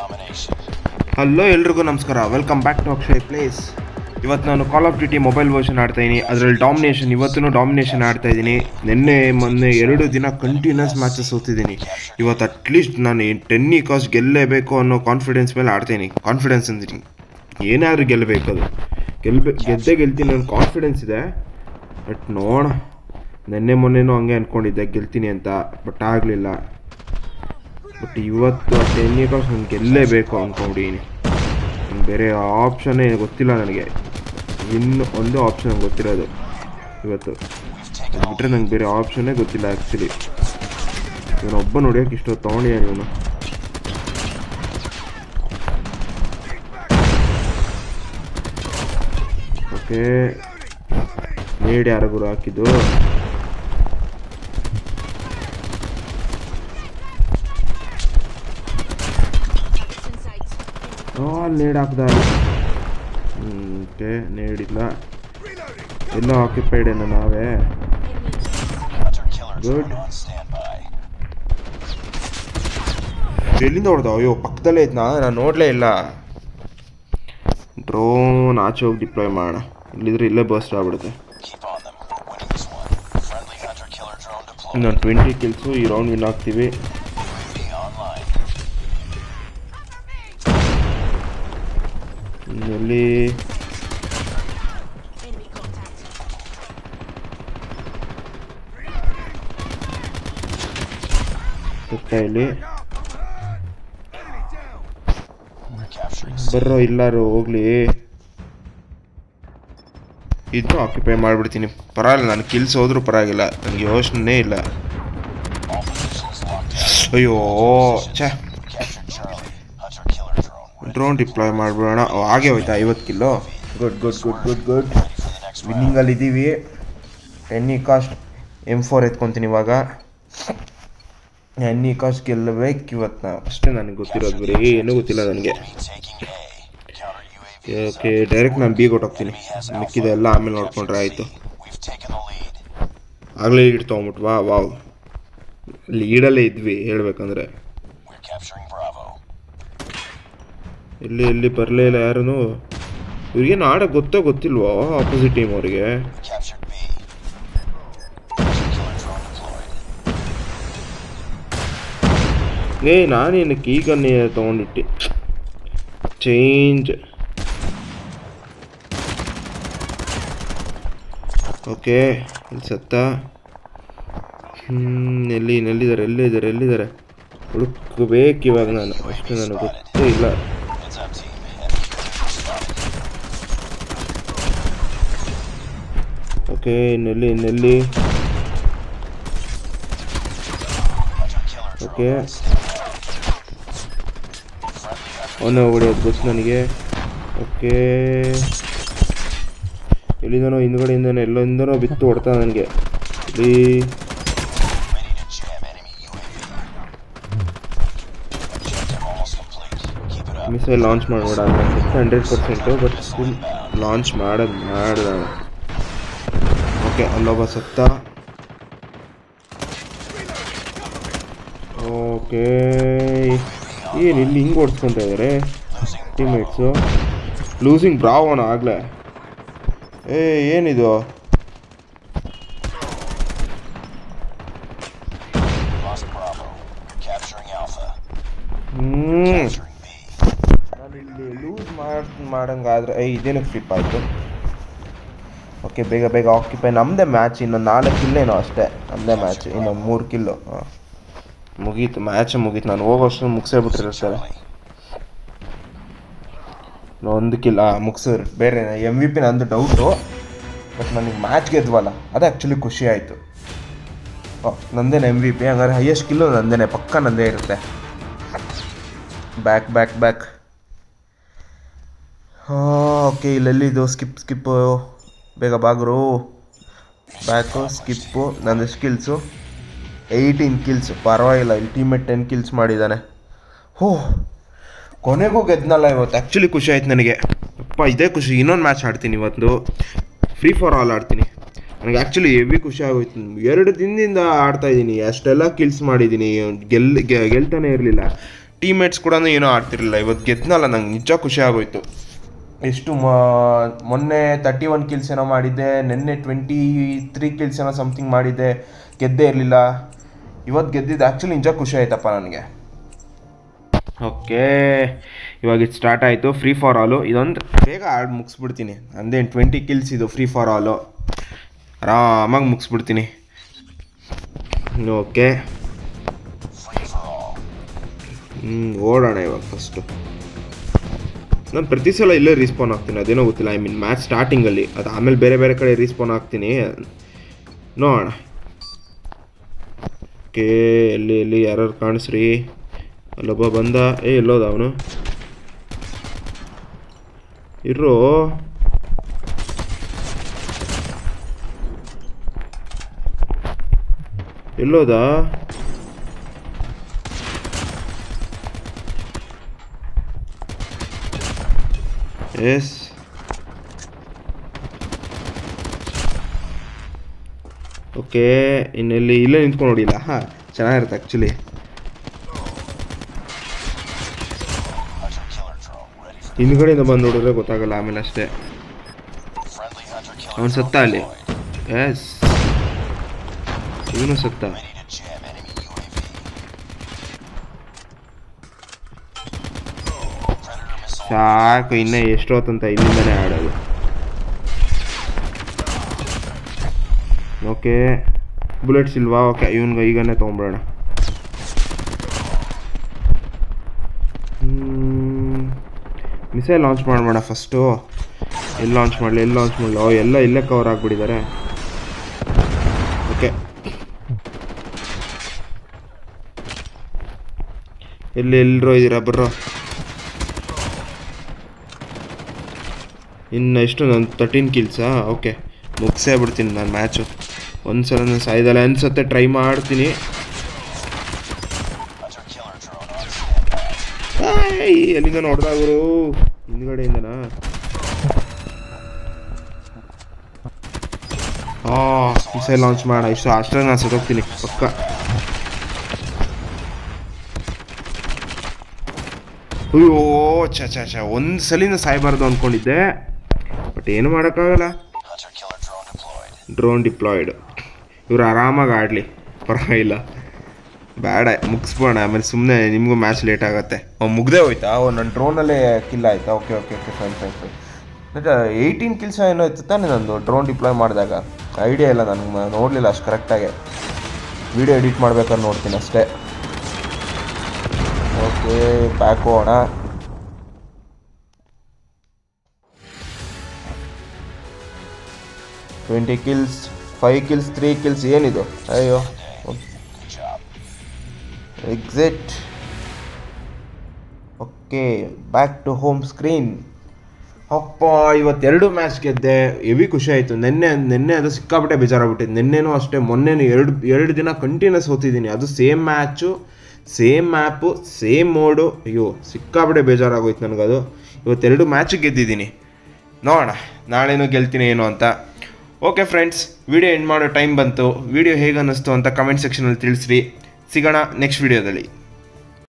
hello ಎಲ್ರಿಗೂ ನಮಸ್ಕಾರ welcome back to Akshay place ಇವತ್ತು ನಾನು Call of Duty mobile version ಆಡ್ತಾ ಇದ್ದೀನಿ ಅದರಲ್ಲಿ ಡಾಮಿನೇಷನ್ ಇವತ್ತೂ ಡಾಮಿನೇಷನ್ ಆಡ್ತಾ ಇದ್ದೀನಿ ನಿನ್ನೆ ಮೊನ್ನೆ ಎರಡು ದಿನ ಕಂಟಿನ್ಯೂಸ್ ಮ್ಯಾಚಸ್ ಓದ್ತಿದ್ದೀನಿ ಇವತ್ತು ಅಟ್ಲೀಸ್ಟ್ ನಾನು ಟೆನ್ ಈ ಕಾಸ್ಟ್ ಗೆಲ್ಲೇಬೇಕು ಅನ್ನೋ ಕಾನ್ಫಿಡೆನ್ಸ್ ಮೇಲೆ ಆಡ್ತೀನಿ ಕಾನ್ಫಿಡೆನ್ಸ್ ಅಂತೀನಿ ಏನಾದರೂ ಗೆಲ್ಲಬೇಕು ಅದು ಗೆಲ್ಬೆ ಗೆದ್ದೇ ಗೆಲ್ತೀನಿ ಅನ್ನೋ ಕಾನ್ಫಿಡೆನ್ಸ್ ಇದೆ ಬಟ್ ನೋಡ ನಿನ್ನೆ ಮೊನ್ನೆನೂ ಹಂಗೆ ಅಂದ್ಕೊಂಡಿದ್ದೆ ಗೆಲ್ತೀನಿ ಅಂತ ಬಟ್ ಆಗಲಿಲ್ಲ ಬಟ್ ಇವತ್ತು ಆ ಟೆನ್ ಈ ಕಾಸ್ಟ್ ನಾನು ಗೆಲ್ಲೇಬೇಕು ಅಂದ್ಕೊಂಡಿದ್ದೀನಿ ನಂಗೆ ಬೇರೆ ಆಪ್ಷನ್ನೇ ಗೊತ್ತಿಲ್ಲ ನನಗೆ ಇನ್ನು ಒಂದೇ ಆಪ್ಷನ್ ನಂಗೆ ಗೊತ್ತಿರೋದು ಇವತ್ತು ಅದು ಬಿಟ್ಟರೆ ನಂಗೆ ಬೇರೆ ಆಪ್ಷನ್ನೇ ಗೊತ್ತಿಲ್ಲ ಆ್ಯಕ್ಚುಲಿ ಇವನೊಬ್ಬ ನೋಡಿಯೋಕೆ ಇಷ್ಟು ತೊಗೊಂಡಿದ್ದಾನೆ ಇವನು ಓಕೆ ನೇಡ್ ಯಾರ ಗುರು ಹಾಕಿದ್ದು ನೇಡ್ ಹಾಕ್ದ ಓಕೆ ನೇಡಿಲ್ಲ ಎಲ್ಲ ಆಕ್ಯುಪೈಡ್ ಏನೋ ನಾವೇ ಗುಡ್ ಎಲ್ಲಿಂದ ಹೊಡೆದ ಅಯ್ಯೋ ಪಕ್ಕದಲ್ಲೇ ಇದ್ನಾ ನಾನು ನೋಡಲೇ ಇಲ್ಲ ಡ್ರೋನ್ ಆಚೆ ಹೋಗಿ ಡಿಪ್ಲಾಯ್ ಮಾಡೋಣ ಇಲ್ಲಿದ್ರೆ ಇಲ್ಲೇ ಬಸ್ಟ್ ಆಗ್ಬಿಡುತ್ತೆ ನಾನು ಟ್ವೆಂಟಿ ಕಿಲ್ಸು ಈ ರೌಂಡ್ ವಿನ್ ಆಗ್ತೀವಿ ಎಲ್ಲಿ ಸುತ್ತ ಇಲ್ಲಿ ಬರ್ರೋ ಇಲ್ಲಾರು ಹೋಗ್ಲಿ ಇದು ಆಕ್ಯುಪೈ ಮಾಡಿಬಿಡ್ತೀನಿ ಪರವಾಗಿಲ್ಲ ನಾನು ಕಿಲ್ಸ್ ಹೋದ್ರೂ ಪರವಾಗಿಲ್ಲ ನನಗೆ ಯೋಚನೆ ಇಲ್ಲ ಅಯ್ಯೋ ಛೇ ಡ್ರೋನ್ ಡಿಪ್ಲಾಯ್ ಮಾಡಿಬಿಡೋಣ ಹಾಗೆ ಹೋಯ್ತಾ ಐವತ್ತು kilo good good good good good ವಿನ್ನಿಂಗಲ್ಲಿ ಇದ್ದೀವಿ ಟೆನ್ ಈ ಕಾಸ್ಟ್ ಎಮ್ ಫೋರ್ ಎತ್ಕೊತೀನಿ ಇವಾಗ ಟೆನ್ ಈ ಕಾಸ್ಟ್ ಗೆಲ್ಲಬೇಕು ಇವತ್ತು ನಾವು ಅಷ್ಟೇ ನನಗೆ ಗೊತ್ತಿರೋದು ಬೇರೆ ಏನೂ ಗೊತ್ತಿಲ್ಲ ನನಗೆ ಓಕೆ ಡೈರೆಕ್ಟ್ ನಾನು ಬಿ ಹೋಗ್ತೀನಿ ಮಿಕ್ಕಿದೆ ಎಲ್ಲ ಆಮೇಲೆ ನೋಡ್ಕೊಂಡ್ರೆ ಆಯಿತು ಆಗಲೇ ಲೀಡ್ ತೊಗೊಂಬಿಟ್ವಾ ವಾವ್ ಲೀಡಲ್ಲೇ ಇದ್ವಿ ಹೇಳ್ಬೇಕಂದ್ರೆ ಎಲ್ಲಿ ಎಲ್ಲಿ ಬರಲೇ ಇಲ್ಲ ಯಾರೂ ಇವ್ರಿಗೇನು ಆಡೋಕೆ ಗೊತ್ತೋ ಗೊತ್ತಿಲ್ವೋ ಆಪೋಸಿಟ್ ಟೀಮ್ ಅವರಿಗೆ ಏ ನಾನೇನಕ್ಕೆ ಈಗನ್ನೇ ತೊಗೊಂಡಿಟ್ಟು ಚೇಂಜ್ ಓಕೆ ಇಲ್ಲಿ ಸತ್ತ ಹ್ಞೂ ಎಲ್ಲಿ ಎಲ್ಲಿದ್ದಾರೆ ಎಲ್ಲಿದ್ದಾರೆ ಎಲ್ಲಿದ್ದಾರೆ ಹುಡುಕಬೇಕು ಇವಾಗ ನಾನು ಅಷ್ಟು ನನಗೆ ಗೊತ್ತೇ ಇಲ್ಲ ಓಕೆ ಇನ್ನೆಲ್ಲಿ ಇನ್ನೆಲ್ಲಿ ಓಕೆ ಅವನೇ ಹೊಡೆಯೋದು ಗೊತ್ತು ನನಗೆ ಓಕೆ ಎಲ್ಲಿಂದನೋ ಹಿಂದ್ಗಡೆಯಿಂದನೋ ಎಲ್ಲೊಂದನೋ ಬಿತ್ತು ಹೊಡ್ತಾ ನನಗೆ ಇಲ್ಲಿ ಮಿಸೈಲ್ ಲಾಂಚ್ ಮಾಡಬೇಡ hundred percent but still launch ಮಾಡೋದು ಮಾಡ್ದ ಓಕೆ ಅಲ್ಲೊಬ್ಬ ಸತ್ತ ಓಕೆ ಏನು ಇಲ್ಲಿ ಹಿಂಗೆ ಓಡಿಸ್ಕೊಂತ ಇದ್ದಾರೆ ಟೀಮೇಟ್ಸು ಲೂಸಿಂಗ್ ಬ್ರಾವೋನ ಆಗಲೇ ಏ ಏನಿದು ಹ್ಞೂ ನಾನು ಇಲ್ಲಿ ಲೂಸ್ ಮಾಡಿ ಮಾಡಂಗಾದ್ರೆ ಏ ಇದೇನಕ್ಕೆ ಫ್ಲಿಪ್ ಆಯಿತು ಓಕೆ ಬೇಗ ಬೇಗ ಆಕ್ಯುಪೈ ನಮ್ಮದೇ ಮ್ಯಾಚ್ ಇನ್ನೊಂದು ನಾಲ್ಕು ಕಿಲ್ಲೇನೋ ಅಷ್ಟೇ ನಮ್ಮದೇ ಮ್ಯಾಚ್ ಇನ್ನೊಂದು ಮೂರು ಕಿಲ್ಲು ಹಾಂ ಮುಗೀತು ಮ್ಯಾಚ್ ಮುಗೀತು ನಾನು ಹೋಗೋಷ್ಟು ಮುಗಿಸೇ ಬಿಟ್ಟಿರ್ತಾರೆ ಒಂದು ಕಿಲ್ಲ ಮುಗಿಸಿದ್ರು ಬೇರೆ ಎಮ್ ವಿ ಪಿ ನಂದು ಡೌಟು ಬಟ್ ನನಗೆ ಮ್ಯಾಚ್ ಗೆದ್ವಲ್ಲ ಅದು ಆ್ಯಕ್ಚುಲಿ ಖುಷಿ ಆಯಿತು ನಂದೇನೆ ಎಮ್ ವಿ ಪಿ ಹಂಗಾದ್ರೆ ಹೈಯೆಸ್ಟ್ ಕಿಲ್ಲು ನಂದೇನೆ ಪಕ್ಕ ನಂದೇ ಇರುತ್ತೆ ಬ್ಯಾಕ್ ಬ್ಯಾಕ್ ಬ್ಯಾಕ್ ಓಕೆ ಇಲ್ಲೆಲ್ಲಿದು ಸ್ಕಿಪ್ ಸ್ಕಿಪ್ಪು ಬೇಗ ಬಾಗ್ರು ಬ್ಯಾಕು ಸ್ಕಿಪ್ಪು ನಂದು ಸ್ಕಿಲ್ಸು ಏಯ್ಟೀನ್ ಕಿಲ್ಸ್ ಪರವಾಗಿಲ್ಲ ಇಲ್ಲಿ ಟೀಮೇಟ್ ಟೆನ್ ಕಿಲ್ಸ್ ಮಾಡಿದ್ದಾನೆ ಹೋ ಕೊನೆಗೂ ಗೆದ್ನಲ್ಲ ಇವತ್ತು ಆ್ಯಕ್ಚುಲಿ ಖುಷಿ ಆಯ್ತು ನನಗೆ ಅಪ್ಪ ಇದೇ ಖುಷಿ ಇನ್ನೊಂದು ಮ್ಯಾಚ್ ಆಡ್ತೀನಿ ಇವತ್ತು ಫ್ರೀ ಫಾರ್ ಆಲ್ ಆಡ್ತೀನಿ ನನಗೆ ಆ್ಯಕ್ಚುಲಿ ಹೆವಿ ಖುಷಿ ಆಗೋಯ್ತು ಎರಡು ದಿನದಿಂದ ಆಡ್ತಾ ಇದ್ದೀನಿ ಅಷ್ಟೆಲ್ಲ ಕಿಲ್ಸ್ ಮಾಡಿದ್ದೀನಿ ಗೆಲ್ ಗೆ- ಗೆಲ್ತಾನೆ ಇರಲಿಲ್ಲ ಟೀಮೇಟ್ಸ್ ಕೂಡ ಏನೂ ಆಡ್ತಿರಲಿಲ್ಲ ಇವತ್ತು ಗೆದ್ನಲ್ಲ ನಂಗೆ ನಿಜ ಖುಷಿ ಆಗೋಯ್ತು ಎಷ್ಟು ಮ- ಮೊನ್ನೆ ತರ್ಟಿ ಒನ್ ಕಿಲ್ಸ್ ಏನೋ ಮಾಡಿದ್ದೆ ನಿನ್ನೆ ಟ್ವೆಂಟಿ ತ್ರೀ ಕಿಲ್ಸ್ ಏನೋ ಸಮಥಿಂಗ್ ಮಾಡಿದ್ದೆ ಗೆದ್ದೇ ಇರಲಿಲ್ಲ ಇವತ್ತು ಗೆದ್ದಿದ್ದು ಆ್ಯಕ್ಚುಲಿ ನಿಜ ಖುಷಿ ಆಯ್ತಪ್ಪ ನನಗೆ ಓಕೆ ಇವಾಗ ಇದು ಸ್ಟಾರ್ಟ್ ಆಯಿತು ಫ್ರೀ ಫಾರ್ ಆಲು ಇದೊಂದು ಬೇಗ ಆಡಿ ಮುಗಿಸ್ಬಿಡ್ತೀನಿ ಅಂದೇನು ಟ್ವೆಂಟಿ ಕಿಲ್ಸ್ ಇದು ಫ್ರೀ ಫಾರ್ ಆಲು ಆರಾಮಾಗಿ ಮುಗಿಸ್ಬಿಡ್ತೀನಿ ಓಕೆ ಹ್ಞೂ ಓಡೋಣ ಇವಾಗ ಫಸ್ಟು ನಾನು ಪ್ರತಿ ಸಲ ಇಲ್ಲೇ ರೀಸ್ಪಾನ್ ಆಗ್ತೀನಿ ಅದೇನೋ ಗೊತ್ತಿಲ್ಲ ಐ ಮೀನ್ ಮ್ಯಾಚ್ ಸ್ಟಾರ್ಟಿಂಗಲ್ಲಿ ಅದು ಆಮೇಲೆ ಬೇರೆ ಬೇರೆ ಕಡೆ ರೀಸ್ಪಾನ್ ಆಗ್ತೀನಿ ನೋಡೋಣ ಓಕೆ ಎಲ್ಲಿ ಎಲ್ಲಿ ಯಾರು ಕಾಣಿಸ್ರಿ ಅಲ್ಲೊಬ್ಬ ಬಂದ ಏ ಎಲ್ಲೋದ ಅವನು ಇರೋ ಎಲ್ಲೋದ ಎಸ್ ಓಕೆ ಇನ್ನೆಲ್ಲಿ ಇಲ್ಲೇ ನಿಂತ್ಕೊಂಡು ನೋಡಿಲ್ಲ ಹಾಂ ಚೆನ್ನಾಗಿರುತ್ತೆ ಆ್ಯಕ್ಚುಲಿ ಹಿಂದ್ಗಡೆಯಿಂದ ಬಂದು ನೋಡಿದ್ರೆ ಗೊತ್ತಾಗಲ್ಲ ಆಮೇಲೆ ಅಷ್ಟೇ ಅವನು ಸತ್ತ ಅಲ್ಲಿ ಎಸ್ ಇವನು ಸತ್ತ ಸಾಕು ಇನ್ನೂ ಎಷ್ಟೊತ್ತಂತ ಇಲ್ಲಿಂದನೇ ಆಡೋದು ಓಕೆ ಬುಲೆಟ್ಸ್ ಇಲ್ವಾ ಓಕೆ ಇವನ್ಗೆ ಈಗನೇ ತೊಗೊಂಬಿಡೋಣ ಮಿಸೈಲ್ ಲಾಂಚ್ ಮಾಡೋಣ ಫಸ್ಟು ಎಲ್ಲಿ ಲಾಂಚ್ ಮಾಡಲಿ ಎಲ್ಲಿ ಲಾಂಚ್ ಮಾಡಲಿ ಓ ಎಲ್ಲ ಇಲ್ಲೇ ಕವರ್ ಆಗಿಬಿಟ್ಟಿದ್ದಾರೆ ಓಕೆ ಎಲ್ಲಿ ಎಲ್ಲರೂ ಇದ್ದೀರಾ ಬರ್ರೋ ಇನ್ನು ಎಷ್ಟು ನಾನು ತರ್ಟೀನ್ ಕಿಲ್ಸಾ ಓಕೆ ಮುಗಿಸೇ ಬಿಡ್ತೀನಿ ನಾನು ಮ್ಯಾಚು ಒಂದು ಸಲ ನಾನು ಸಾಯ್ದಲ್ಲ ಅನ್ಸತ್ತೆ ಟ್ರೈ ಮಾಡ್ತೀನಿ ಆಯ್, ಎಲ್ಲಿಂದ ನೋಡ್ದಾಗರು ಹಿಂದ್ಗಡೆಯಿಂದನಾ ಆ ಮಿಸೈಲ್ ಲಾಂಚ್ ಮಾಡ ಇಷ್ಟು ಅಷ್ಟರಲ್ಲಿ ನಾನು ಸತ್ತೋಗ್ತೀನಿ ಪಕ್ಕ ಅಯ್ಯೋ ಛ ಛ ಛ ಒಂದು ಸಲಿನ ಸಾಯ್ಬಾರ್ದು ಅಂದ್ಕೊಂಡಿದ್ದೆ ಬಟ್ ಏನು ಮಾಡೋಕ್ಕಾಗಲ್ಲ ಡ್ರೋನ್ ಡಿಪ್ಲಾಯ್ಡ್ ಇವ್ರು ಆರಾಮಾಗಿ ಆಡಲಿ ಪರವಾಗಿಲ್ಲ ಬೇಡ ಮುಗಿಸ್ಬೋಣ ಆಮೇಲೆ ಸುಮ್ಮನೆ ನಿಮಗೂ ಮ್ಯಾಚ್ ಲೇಟ್ ಆಗುತ್ತೆ ಅವ್ನು ಮುಗ್ದೇ ಹೋಯ್ತಾ ಓ ನನ್ನ ಡ್ರೋನಲ್ಲೇ ಕಿಲ್ ಆಯ್ತಾ okay okay okay fine fine fine eighteen kills ಏನೋ ಇತ್ತು ತಾನೇ ನಂದು ಡ್ರೋನ್ ಡಿಪ್ಲಾಯ್ ಮಾಡಿದಾಗ ಐಡಿಯಾ ಇಲ್ಲ ನನಗೆ ನೋಡಲಿಲ್ಲ ಅಷ್ಟು ಕರೆಕ್ಟಾಗಿ ವಿಡಿಯೋ ಎಡಿಟ್ ಮಾಡ್ಬೇಕಾದ್ರೆ ನೋಡ್ತೀನಿ ಅಷ್ಟೇ ಓಕೆ ಬ್ಯಾಕ್ ಹೋಗೋಣ twenty kills five kills three kills ಏನಿದು ಅಯ್ಯೋ exit okay back to home screen ಅಪ್ಪ ಇವತ್ತೆರಡು ಮ್ಯಾಚ್ ಗೆದ್ದೆ ಹೆವಿ ಖುಷಿ ಆಯಿತು ನಿನ್ನೆ ನಿನ್ನೆ ಅದು ಸಿಕ್ಕಾಪಟ್ಟೆ ಬೇಜಾರಾಗ್ಬಿಟ್ಟಿದ್ದು ನಿನ್ನೆನೂ ಅಷ್ಟೇ ಮೊನ್ನೆನೂ ಎರಡು ಎರಡು ದಿನ ಕಂಟಿನ್ಯೂಸ್ ಹೋಗ್ತಿದ್ದೀನಿ ಅದು same match same map same mode ಅಯ್ಯೋ ಸಿಕ್ಕಾಪಟ್ಟೆ ಬೇಜಾರಾಗೋಯ್ತು ನನಗದು ಇವತ್ತೆರಡು ಮ್ಯಾಚ್ ಗೆದ್ದಿದ್ದೀನಿ ನೋಡೋಣ ನಾಳೆನೂ ಗೆಲ್ತೀನಿ ಏನು ಅಂತ ಓಕೆ ಫ್ರೆಂಡ್ಸ್ ವಿಡಿಯೋ ಎಂಡ್ ಮಾಡೋ ಟೈಮ್ ಬಂತು ವಿಡಿಯೋ ಹೇಗೆ ಅನ್ನಿಸ್ತು ಅಂತ ಕಮೆಂಟ್ ಸೆಕ್ಷನಲ್ಲಿ ತಿಳಿಸ್ರಿ ಸಿಗೋಣ ನೆಕ್ಸ್ಟ್ ವಿಡಿಯೋದಲ್ಲಿ